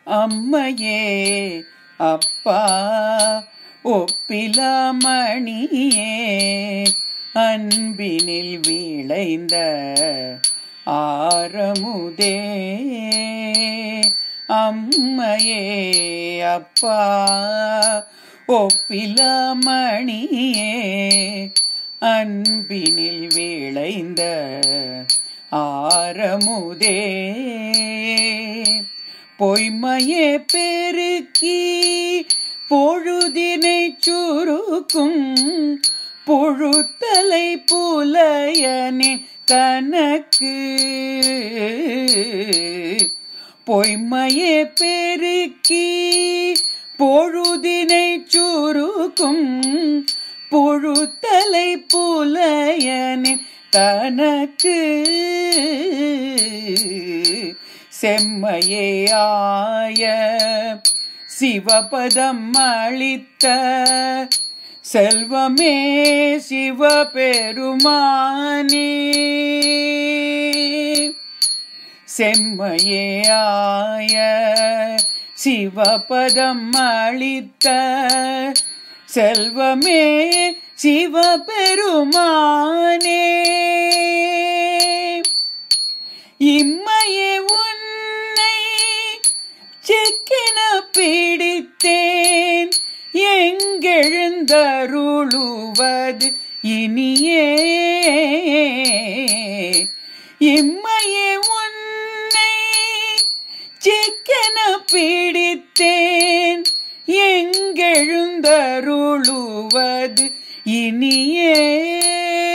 அம்மையே அப்பா ஒப்பிலாமணியே அன்பினில் விளைந்த ஆரமுதே அம்மையே அப்பா ஒப்பிலாமணியே அன்பினில் விளைந்த ஆரமுதே பொய்மையே பெருக்கி பொழுதினை சுருக்கும் பொழுத்தலை புலையனே தனக்கு பொய்மையே பெருக்கி பொழுதினை சுருக்கும் பொழுத்தலை புலையனே தனக்கு செம்மையே ஆய சிவபதம் அளித்த செல்வமே சிவபெருமானே செம்மையே ஆய சிவபதம் அளித்த செல்வமே சிவபெருமானே இம்மையே உன்னை செக்கென பிடித்தேன் எங்கெழுந்தருளுவது இனியே இம்மையே உன்னை செக்கென பிடித்தேன் எங்கெழுந்தருளுவது இனியே